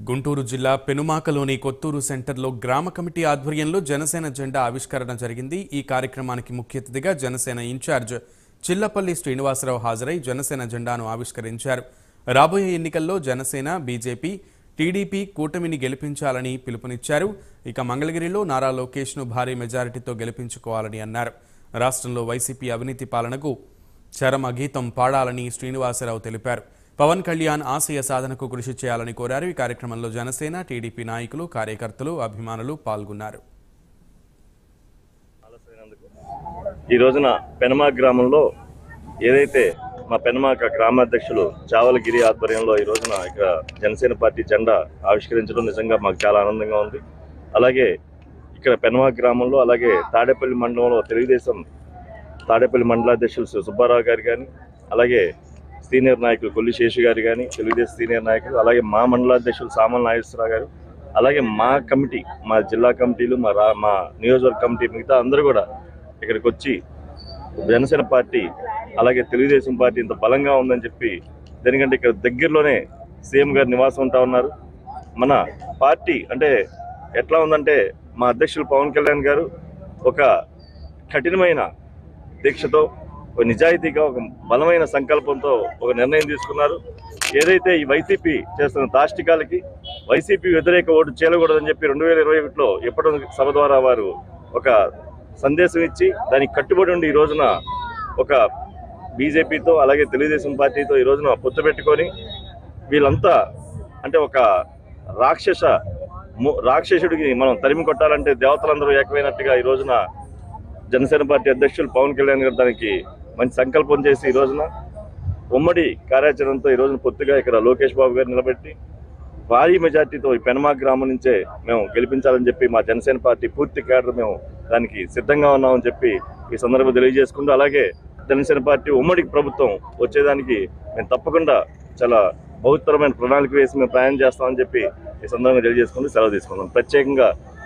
గుంటూరు జిల్లా పెనుమాకలోని కొత్తూరు సెంటర్లో గ్రామ కమిటీ ఆధ్వర్యంలో జనసేన జెండా ఆవిష్కరణ జరిగింది ఈ కార్యక్రమానికి ముఖ్య అతిథిగా జనసేన ఇన్ఛార్జ్ చిల్లపల్లి శ్రీనివాసరావు హాజరై జనసేన జెండాను ఆవిష్కరించారు రాబోయే ఎన్నికల్లో జనసేన బీజేపీ టీడీపీ కూటమిని గెలిపించాలని పిలుపునిచ్చారు ఇక మంగళగిరిలో నారా లోకేష్ను భారీ మెజారిటీతో గెలిపించుకోవాలని అన్నారు రాష్ట్రంలో వైసీపీ అవినీతి పాలనకు చరమ గీతం పాడాలని శ్రీనివాసరావు తెలిపారు పవన్ కళ్యాణ్ ఆశయ సాధనకు కృషి చేయాలని కోరారు ఈ కార్యక్రమంలో జనసేన టీడీపీ నాయకులు కార్యకర్తలు అభిమానులు పాల్గొన్నారు ఈ రోజున పెనమాక గ్రామంలో ఏదైతే మా పెనమాక గ్రామాధ్యక్షులు చావలగిరి ఆధ్వర్యంలో ఈ రోజున ఇక్కడ జనసేన పార్టీ జెండా ఆవిష్కరించడం నిజంగా మాకు చాలా ఆనందంగా ఉంది అలాగే ఇక్కడ పెనమాక గ్రామంలో అలాగే తాడేపల్లి మండలంలో తెలుగుదేశం తాడేపల్లి మండలాధ్యక్షులు సు- సుబ్బారావు గారు కానీ అలాగే సీనియర్ నాయకులు కొల్లి శేషు గారు కానీ తెలుగుదేశం సీనియర్ నాయకులు అలాగే మా మండలాధ్యక్షులు సామల్ నాగేశ్వరరావు గారు అలాగే మా కమిటీ మా జిల్లా కమిటీలు మా రా మా నియోజకవర్గ కమిటీ మిగతా అందరూ కూడా ఇక్కడికి వచ్చి జనసేన పార్టీ అలాగే తెలుగుదేశం పార్టీ ఇంత బలంగా ఉందని చెప్పి ఎందుకంటే ఇక్కడ దగ్గరలోనే సీఎం గారు నివాసం ఉంటా ఉన్నారు మన పార్టీ అంటే ఎట్లా ఉందంటే మా అధ్యక్షులు పవన్ కళ్యాణ్ గారు ఒక కఠినమైన దీక్షతో ఒక నిజాయితీగా ఒక బలమైన సంకల్పంతో ఒక నిర్ణయం తీసుకున్నారు ఏదైతే ఈ వైసీపీ చేస్తున్న దాష్టికాలకి వైసీపీ వ్యతిరేక ఓటు చేయకూడదని చెప్పి రెండు వేల ఇరవై ఒకటిలో ఎప్పటి సభ ద్వారా వారు ఒక సందేశం ఇచ్చి దానికి కట్టుబడి ఉండి ఈ రోజున ఒక బీజేపీతో అలాగే తెలుగుదేశం పార్టీతో ఈ రోజున పొత్తు పెట్టుకొని వీళ్ళంతా అంటే ఒక రాక్షస ము- రాక్షసుడికి మనం తరిమి కొట్టాలంటే దేవతలందరూ ఏకమైనట్టుగా ఈ రోజున జనసేన పార్టీ అధ్యక్షులు పవన్ కళ్యాణ్ గారు దానికి మంచి సంకల్పం చేసి ఈ రోజున ఉమ్మడి కార్యాచరణతో ఈ రోజున పొత్తుగా ఇక్కడ లోకేష్ బాబు గారు నిలబెట్టి భారీ మెజార్టీతో ఈ పెనమా గ్రామం నుంచే మేము గెలిపించాలని చెప్పి మా జనసేన పార్టీ పూర్తి క్యాడర్ మేము దానికి సిద్ధంగా ఉన్నామని చెప్పి ఈ సందర్భం తెలియజేసుకుంటూ అలాగే జనసేన పార్టీ ఉమ్మడి ప్రభుత్వం వచ్చేదానికి మేము తప్పకుండా చాలా బహుత్తరమైన ప్రణాళిక వేసి మేము ప్రయాణం చేస్తామని చెప్పి ఈ సందర్భంగా తెలియజేసుకుంటూ సెలవు తీసుకుందాం ప్రత్యేకంగా